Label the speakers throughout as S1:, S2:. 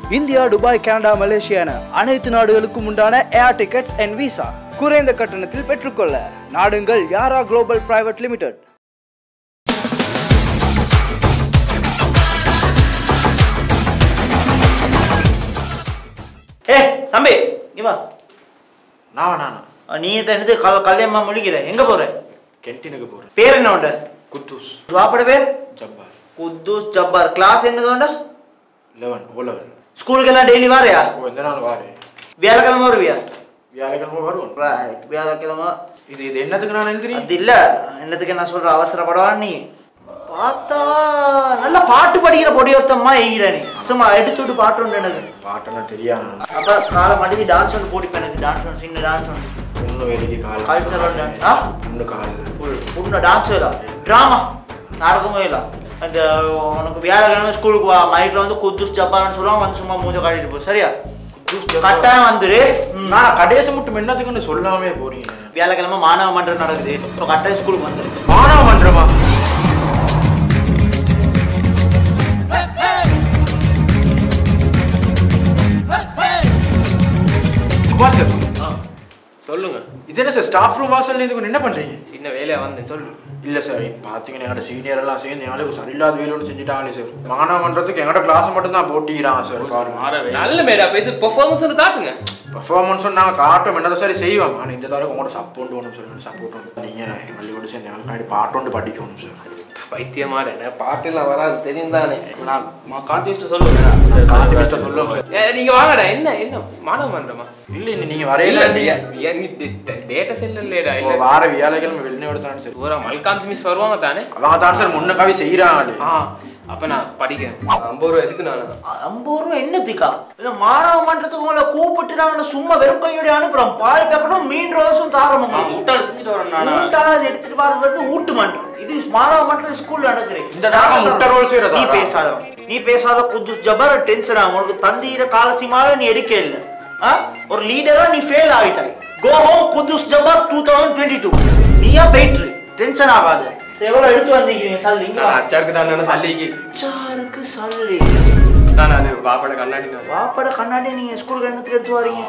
S1: India Dubai Canada Malaysia என அனைத்து நாடுகளுக்கும் உண்டான ஏர் டிக்கெட்ஸ் அண்ட் விசா குறைந்த கட்டணத்தில் பெற்றுக்கொள்ள நாடுங்கள் யாரா குளோபல் பிரைவேட் லிமிடெட்
S2: ஏ தம்பி இங்க வா
S3: நானா நானா
S2: நீ தான் என்னது கல் கல்யாணமா முடிக்கிற எங்க போற
S3: கென்டீனுக்கு போறேன்
S2: பேர் என்ன உண்ட
S3: குத்தூஸ்
S2: வாப்பட பேர்
S3: ஜப்பார்
S2: குத்தூஸ் ஜப்பார் கிளாஸ் என்னது உண்ட
S3: லெவன் ஓ லெவன்
S2: ஸ்கூலுக்கு எல்லாம் டெய்லி வாரியா
S3: ஓ எந்த நாள் வாரு
S2: வியாழக்கிழமை வருவியா
S3: வியாழக்கிழமை வருவோம்
S2: ரைட் வியாழக்கிழமை
S3: இது இது என்னத்துக்கு நான் எழுதுறேன்
S2: அது இல்ல என்னத்துக்கு நான் சொல்ற அவசரப்படவா நீ பார்த்தா நல்ல பாட்டு படிக்கிற பொடியோத்தமா எங்கிற நீ சும்மா எடுத்து விட்டு பாட்டு உண்டு எனக்கு
S3: பாட்டெல்லாம் தெரியாது
S2: அப்ப காலை மடிக்கு டான்ஸ் ஒன்று போட்டி எனக்கு டான்ஸ் ஒன்று சின்ன டான்ஸ் ஒன்று
S3: ஒன்றும் வேலைக்கு கால்
S2: கல்ச்சரல் டான்ஸ் ஆ
S3: ஒன்று கால்
S2: உன்ன டான்ஸ் இல்ல டிராமா நாடகமும் இல்ல அந்த உனக்கு வியாழக்கிழமை ஸ்கூலுக்கு வா மைக்ல வந்து குத்துஸ் ஜப்பான்னு சொல்லுவாங்க வந்து சும்மா மூஞ்ச காட்டிட்டு போ சரியா கட்டாயம் வந்துரு ம்.
S3: நான் கடைசி மட்டும் என்னத்துக்குன்னு சொல்லாமே போறீங்க
S2: வியாழக்கிழமை மாணவ மன்றம் நடக்குது இப்போ கட்டாயம் ஸ்கூலுக்கு வந்துரு
S3: மாணவ மன்றமா குமார் சார்
S4: ஆ சொல்லுங்க
S3: இது என்ன சார் ஸ்டாஃப் ரூம் வாசல்ல இருந்து என்ன பண்றீங்க
S4: சின்ன வேலையா வந்தேன் சொல்லு
S3: இல்ல சார் பாத்தீங்கன்னா எங்களோட சீனியர் எல்லாம் சேர்ந்து எங்களுக்கு சரியில்லாத வேலை ஒன்று செஞ்சுட்டாங்களே சார் மாணவ மன்றத்துக்கு எங்களோட கிளாஸ் மட்டும் தான் போட்டிக்கிறாங்க சார் பாருங்க
S4: நல்ல மேடா அப்ப இது பெர்ஃபார்மன்ஸ் காட்டுங்க
S3: பர்ஃபார்மன்ஸ் நாங்கள் காட்டும் என்னதை சரி செய்வோம் ஆனால் இந்த தடவை உங்களோட சப்போர்ட் வேணும் சார் சப்போர்ட் வேணும் நீங்கள் எங்களோட சேர்ந்து எங்களுக்கு பாட்டு ஒன்று படிக்கணும் சார்
S4: பைத்தியமா என்ன பாட்டுலாம் வராது தெரியும் தானே நான் கான்டிஸ்ட் சொல்லுங்க
S3: காந்தி மிஸ்டர் சொல்லுவோம் சார்
S4: ஏ, நீங்க வாங்கடா என்ன என்ன மாணவ மன்றமா
S3: இல்லை இல்லை நீங்கள் வரையில
S4: இல்ல நீ டேட்டா செல் இல்லடா
S3: இப்போ
S4: இல்ல
S3: வார வியாழக்கிழமை வெளியோட தானே சார்
S4: பூரா மல்காந்த் மிஸ் வருவாங்க தானே
S3: அவங்க தான் சார் முன்னக்காவே செய்கிறாங்க
S4: ஆ அப்ப நான் படிக்கிறேன்
S5: ஐம்பது ரூபா எதுக்கு நான்
S2: ஐம்பது ரூபா என்னத்துக்கா இல்ல மாணவ மன்றத்துக்கு உங்களை கூப்பிட்டு நாங்க சும்மா வெறும் கையோட அனுப்புறோம் பால் பேக்கணும் மீன் ரோல்ஸும் தாரோம்
S4: முட்டாள் செஞ்சுட்டு வரேன்
S2: ஊட்டாவது எடுத்துட்டு வரது வந்து ஊட்டு மன்றம் இது மாணவ மன்றம் ஸ்கூல்ல நடக்குது
S3: இந்த நாங்க முட்டை roll செய்றதா?
S2: நீ பேசாத நீ பேசாத குத்து ஜபர் டென்ஷன் ஆகும் உனக்கு தந்தீர காலசிமால நீ எடுக்க இல்ல ஆ? ஒரு லீடரா நீ ஃபெயில் ஆகிட்டாய் கோ ஹோம் குத்துஸ் ஜபர் டூ தௌசண்ட் டுவெண்ட்டி டூ நீயா போயிட்டு டென்ஷன் ஆகாத சரி, எவ்வளவு எடுத்து வந்தீங்க சல்லி இங்க
S5: நான்
S2: வா.
S5: அச்சாருக்கு தான் நான் சல்லிக்கு
S2: அச்சாருக்கு சல்லி
S5: நான் அது பாப்பட கண்ணாடி நான்
S2: வாப்பட கண்ணாடி நீங்க ஸ்கூலுக்கு என்னத்துக்கு எடுத்து வரீங்க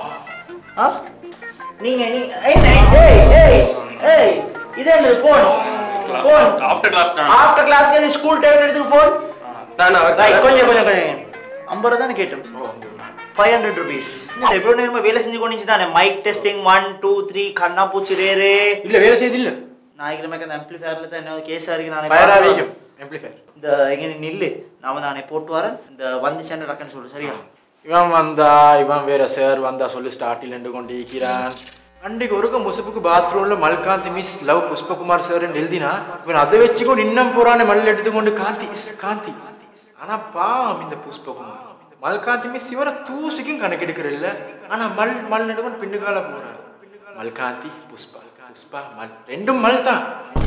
S2: ஆ நீங்க நீ ஏய் ஏய் ஏய் ஏய் இது என்ன phone phone
S4: after class
S2: after class நீ ஸ்கூல் டைம் எடுத்து போன்
S5: நான் அவர்
S2: ரைட் கொஞ்சம் கொஞ்சம் கொஞ்சம் ஐம்பது ரூபா தானே கேட்டோம் ஃபைவ் ஹண்ட்ரட் ருபீஸ் எவ்வளோ நேரமா வேலை செஞ்சு கொண்டு தானே mike testing one two three கண்ணா பூச்சி ரேரு
S3: இல்லை வேலை செய்து இல்லை
S2: ஞாயிற்றுக்கிழமை அந்த ஆம்பிளிஃபயர்ல தான் என்ன கேஸா இருக்கு நானே
S3: ஃபயர்
S2: பார்த்து
S3: ஆகிக்கும் ஆம்பிளிஃபயர்
S2: இந்த எங்க நில்லு நாம தானே போட்டு வரேன் இந்த வந்துச்சேன்னு டக்குன்னு சொல்லு சரியா
S3: இவன் வந்தா இவன் வேற சார் வந்தா சொல்லி ஸ்டார்டில் நின்று கொண்டு இருக்கிறான் அன்றைக்கு ஒருக்க முசுப்புக்கு பாத்ரூம்ல Malkanthi miss love Pushpakumar sir எழுதினா இவன் அதை வச்சுக்கொண்டு இன்னும் போறானே மல் எடுத்துக்கொண்டு காந்தி காந்தி ஆனா பாவம் இந்த புஷ்பகுமார் மல்காந்தி மிஸ் இவரை தூசிக்கும் கணக்கெடுக்கிற இல்ல ஆனா மல் மல் எடுக்கொண்டு பின்னுக்கால போறாரு மல்காந்தி புஷ்பா புஷ்பா மல் ரெண்டும் மல் தான்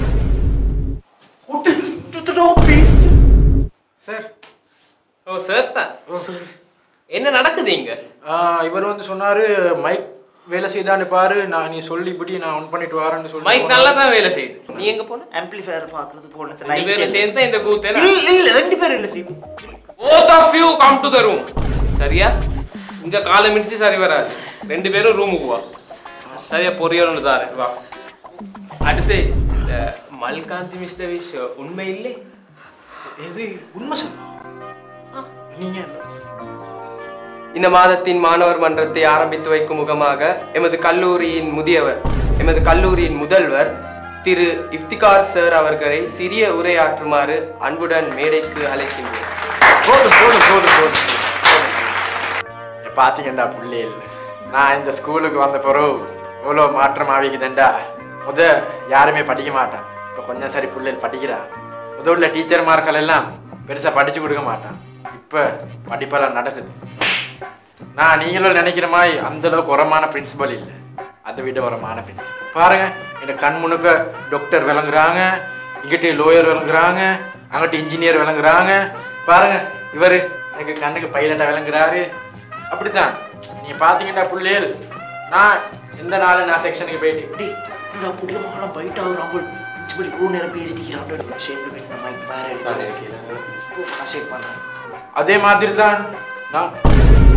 S3: சார்
S4: ஓ சார் தான் என்ன நடக்குது இங்க
S3: ஆஹ் இவர் வந்து சொன்னாரு மைக் வேலை செய்தான்னு பாரு நான் நீ சொல்லி இப்படி நான் ஒன் பண்ணிட்டு வரேன்னு சொல்லி
S4: மைக் நல்லா தான் வேலை செய்யுது நீ எங்க போன
S2: ஆம்பிளிஃபயர் பாக்குறது போன
S4: ரெண்டு பேரும் சேர்ந்து தான் இந்த கூத்து
S2: இல்ல இல்ல ரெண்டு பேரும் இல்ல see
S4: both of you come to the room சரியா இங்க காலை மிடிச்சு சரி வராது ரெண்டு பேரும் ரூமுக்கு வா சரியா பொரியல் ஒன்று தாரேன் வா அடுத்து இந்த மல்காந்தி மிஸ்டர் விஷயம் உண்மை இல்லை
S3: இது உண்மை சார் நீங்க
S5: இந்த மாதத்தின் மாணவர் மன்றத்தை ஆரம்பித்து வைக்கும் முகமாக எமது கல்லூரியின் முதியவர் எமது கல்லூரியின் முதல்வர் திரு இஃப்திகார் சார் அவர்களை சிறிய உரையாற்றுமாறு அன்புடன் மேடைக்கு அழைக்கின்றேன்
S3: போதும் போதும் போதும் போதும் பார்த்தீங்கண்டா பிள்ளைகள் நான் இந்த ஸ்கூலுக்கு வந்த பிறகு இவ்வளோ மாற்றம் ஆகிக்குதுண்டா முத யாருமே படிக்க மாட்டான் இப்போ கொஞ்சம் சரி பிள்ளைகள் படிக்கிறா முத உள்ள டீச்சர்மார்கள் எல்லாம் பெருசாக படிச்சு கொடுக்க மாட்டான் இப்போ படிப்பெல்லாம் நடக்குது நான் நீங்களும் நினைக்கிற மாதிரி அந்த அளவுக்கு உரமான பிரின்சிபல் இல்லை அதை விட உரமான பிரின்சிபல் பாருங்க எனக்கு கண் முழுக்க டாக்டர் விளங்குறாங்க இங்கிட்டு லோயர் விளங்குறாங்க அங்கிட்டு இன்ஜினியர் விளங்குறாங்க பாருங்க இவர் எனக்கு கண்ணுக்கு பைலட்டா விளங்குறாரு அப்படித்தான் நீங்க பாத்தீங்கன்னா பிள்ளைகள் நான் எந்த நாள் நான் செக்ஷனுக்கு போயிட்டு
S2: டேய் இந்த புடிய மகளம் பைட் ஆகுறான் போல் பிரின்சிபல் இவ்வளோ நேரம் பேசிட்டு இருக்கிறான் ஷேப்ல போய் மைக் வேற எடுத்து நான் ஷேக் பண்றேன்
S3: அதே மாதிரி தான் நான்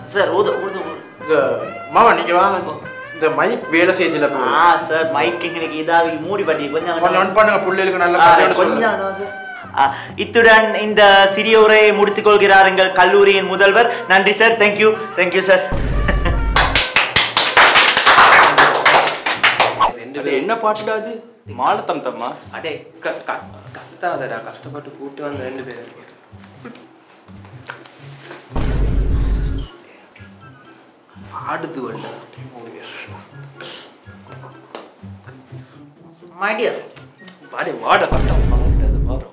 S2: சார் ஊது ஊது ஊது.
S3: இந்த மாமா நீங்க வாங்க இந்த மைக் வேலை செய்யல
S2: ஆ சார் மைக் எங்களுக்கு இதாவி மூடி பட்டி கொஞ்சம்
S3: கொஞ்சம் ஒன் பண்ணுங்க பிள்ளைகளுக்கு நல்ல
S2: ஆ,
S3: கதையோட சொல்லுங்க.
S2: கொஞ்சம் தான் சார். ஆ, இத்துடன் இந்த சிறிய உரையை முடித்துக் கொள்கிறார் எங்கள் கல்லூரியின் முதல்வர் நன்றி சார் தேங்க்யூ தேங்க்யூ சார்
S4: ரெண்டு
S6: அது
S4: பேரும்
S6: என்ன பாட்டுடா அது மாலத்தம் தம்மா
S4: அடே க- க- கத்தாதடா கஷ்டப்பட்டு கூட்டு வந்த ரெண்டு பேரும் ஆடுது வல்ல
S2: மை டியர்
S6: வாடே வாட கட்டம்
S4: பாடுறது வரும்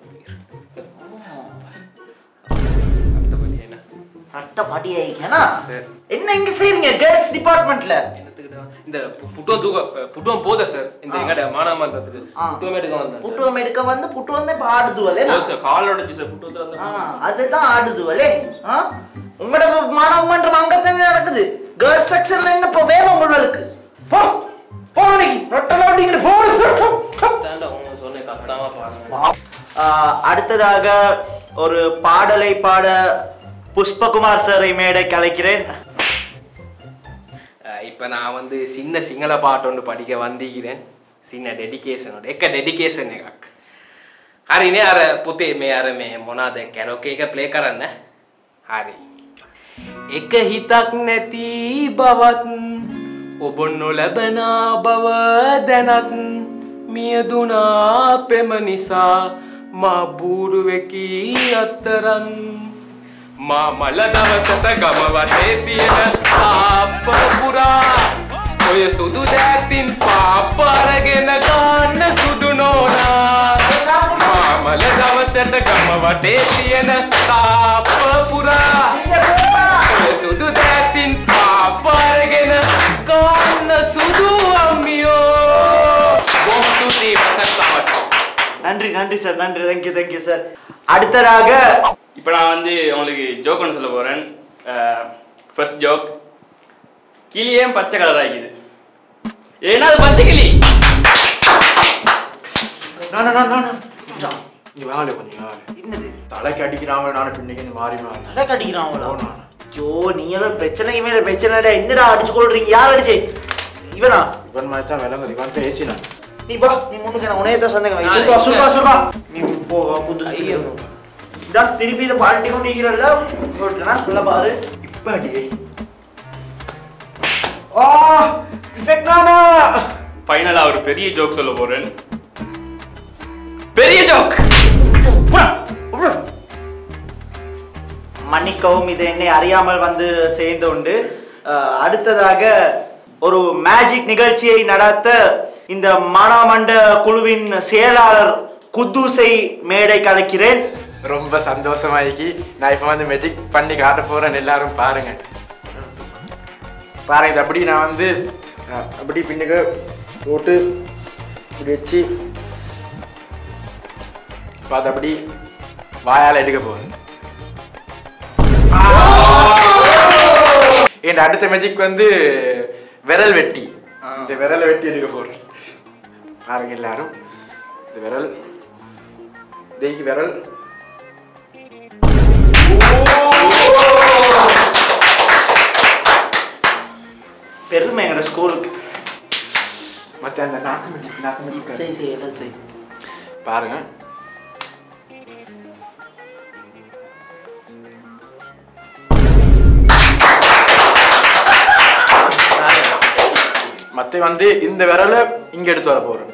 S4: அடுத்தபடி என்ன
S2: சட்ட பாட்டியாயிக்கேனா
S4: சரி.
S2: என்ன இங்க செய்றீங்க கேர்ள்ஸ் டிபார்ட்மெண்ட்ல
S4: என்னத்துக்குடா இந்த பு- புட்டுவம் தூக்க புட்டுவம் போதா சார் இந்த எங்கட மானாமன்றத்துக்கு
S2: ஆ.
S4: புட்டுவம் எடுக்க வந்தேன்
S2: புட்டுவம் எடுக்க வந்து புட்டுவம் தான் இப்ப ஆடுதுவலே
S6: சார் கால் உடைச்சு சார் புட்டு வந்து
S2: ஆ, அதுதான் ஆடுதுவலே ஆ? உங்களோட மாணவ மன்றம் அங்கத்தானே நடக்குது கேர்ள்ஸ் செக்ஷன்ல என்ன இப்ப வேணும் உங்களுக்கு போ போ நீ ரொட்டல அப்படிங்கிற போ
S4: தாண்டா உங்க சொன்ன கத்தாம பாருங்க
S2: ஆ, அடுத்ததாக ஒரு பாடலை பாட புஷ்பகுமார் சாரை மேடை கலைக்கிறேன்
S4: அஹ் இப்ப நான் வந்து சின்ன சிங்கள பாட்டு ஒன்று படிக்க வந்திக்கிறேன் சின்ன டெடிකේෂනොට එක ඩෙඩිකේෂන් එකක් හරිනේ අර පුතේ මේ අර මේ මොනාද කැරොක එක ප්ලේ කරන්න හරි එක හිතක් නැති බවත් ඔබ නොලැබනා බව දැනත් මියදුනා පෙම නිසා මා බූරුවෙකි අත්තරන් මා මල දවසට ගම වටේ තියෙන ආප්ප පුරා ඔය සුදු දෑතින් පාප අරගෙන ගන්න සුදු නෝනා මා මල දවසට ගම වටේ තියෙන තාප්ප පුරා ඔය සුදු දෑතින් පාප අරගෙන ගන්න සුදු අම්මියෝ බොහොම ස්තුතියි වසන්තවට
S2: நன்றி நன்றி சார் நன்றி தேங்க்யூ தேங்க்யூ சார் அடுத்ததாக
S6: இப்போ நான் வந்து உங்களுக்கு ஜோக் ஒன்று சொல்ல போகிறேன் ஃபர்ஸ்ட் ஜோக் கிளி ஏன் பச்சை கலர் ஆகிக்குது ஏன்னா அது பச்சை கிளி
S3: நான், நான், நான், நான். இங்க வாங்க கொஞ்சம் வாங்க.
S2: என்னது
S3: தலைக்கு அடிக்கிறாங்க நானும் பின்னைக்கு மாறி மாறி
S2: தலை கட்டிக்கிறாங்களா
S3: போனா.
S2: ஜோ நீங்க எல்லாம் பிரச்சனைக்கு மேல பிரச்சனைடா என்னடா அடிச்சு கொள்றீங்க யார் அடிச்சே இவனா
S3: இவன் மாதிரி தான் விளங்குது இவன்ட்ட ஏசினா
S2: நீ வா நீ முன்னுக்கு நான் உனைய தான் சந்தேகம்
S4: நான்
S2: சொல்றா
S4: இங்க-
S2: சொல்றா சொல்றா நீ போ குந்து
S4: ஐயோ.
S2: இதான் திருப்பி இதை பால்ட்டி கொண்டு நிக்கிறல்ல சொல்றேனா சொல்ல பாரு
S3: இப்ப அடி ஆ இஃபெக்ட் நானா
S6: ஃபைனலாக ஒரு பெரிய ஜோக் சொல்ல போகிறேன் பெரிய ஜோக்
S2: மன்னிக்கவும் இது என்னை அறியாமல் வந்து சேர்ந்து உண்டு அஹ், அடுத்ததாக ஒரு மேஜிக் நிகழ்ச்சியை நடத்த இந்த மானாமண்ட குழுவின் செயலாளர் குத்தூசை மேடை கலைக்கிறேன்
S3: ரொம்ப சந்தோஷமாயிக்கி நான் இப்போ வந்து மெஜிக் பண்ணி காட்ட போறேன் எல்லாரும் பாருங்க பாருங்க இது அப்படி நான் வந்து அஹ், அப்படி பின்னுக்கு போட்டு இப்படி வச்சு இப்போ அது அப்படி வாயால் எடுக்க போகிறேன் என் அடுத்த மெஜிக் வந்து விரல் வெட்டி இந்த விரலை வெட்டி எடுக்க போறேன் பாருங்க எல்லாரும் இந்த விரல் தேய்க்கு விரல்
S2: பெருமை எங்களோட ஸ்கூலுக்கு
S3: மத்த அந்த நாக்கு மெஜிக் நாக்கு மெஜிக்
S2: சரி சரி எல்லாம் சரி
S3: பாருங்க மத்த வந்து இந்த விரல இங்க எடுத்து வர போறேன்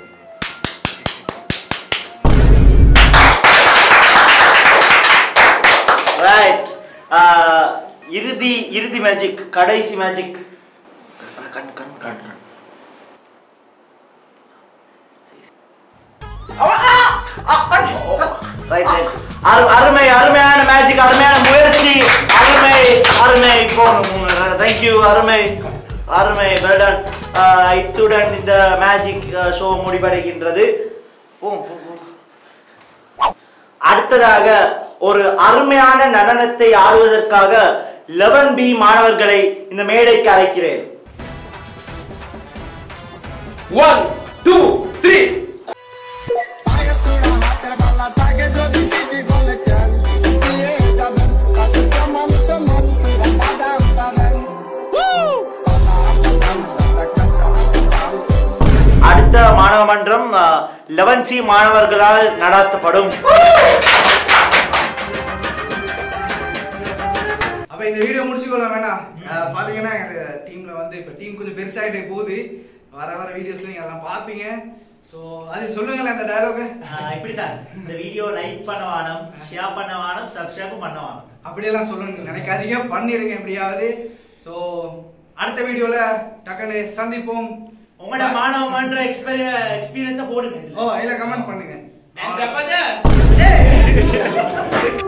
S2: ரைட் இறுதி இறுதி மேஜிக் கடைசி மேஜிக் கண் கண் கண் ரைட் ரைட் அருமை அருமையான மேஜிக் அருமையான முயற்சி அருமை அருமை தேங்க்யூ அருமை அருமை வெல்டன் இத்துடன் இந்த மேஜிக் ஷோ முடிவடைகின்றது போம் போம், போம். அடுத்ததாக ஒரு அருமையான நடனத்தை ஆடுவதற்காக லெவன் பி மாணவர்களை இந்த மேடைக்கு அழைக்கிறேன்
S4: one two three
S7: Thank you.
S2: மானமன்றம் லெவன் சி மாணவர்களால் நடத்தப்படும்
S1: அப்ப இந்த வீடியோ முடிச்சுக்கொள்ள வேணாம் அஹ் பாத்தீங்கன்னா எங்க டீம்ல வந்து இப்ப டீம் கொஞ்சம் பெருசாயிட்டே போகுது வர வர வீடியோஸ் நீங்க எல்லாம் பாப்பீங்க சோ அது சொல்லுங்களேன் அந்த டயலாக்
S7: ஆஹ் இப்படிதான் இந்த வீடியோ லைக் பண்ண வேணும் ஷேர் பண்ண வேணும் சப்ஸ்கிரைப் பண்ண வேணும்
S1: அப்படியெல்லாம் சொல்லணும்னு நினைக்காதீங்க பண்ணிருங்க எப்படியாவது சோ அடுத்த வீடியோல டக்குன்னு சந்திப்போம்
S7: உங்களோட மாணவ மன்ற எக்ஸ்பீரியன்ஸை போடுங்க
S1: ஓ இல்ல கமெண்ட் பண்ணுங்க
S4: Dan siapa aja?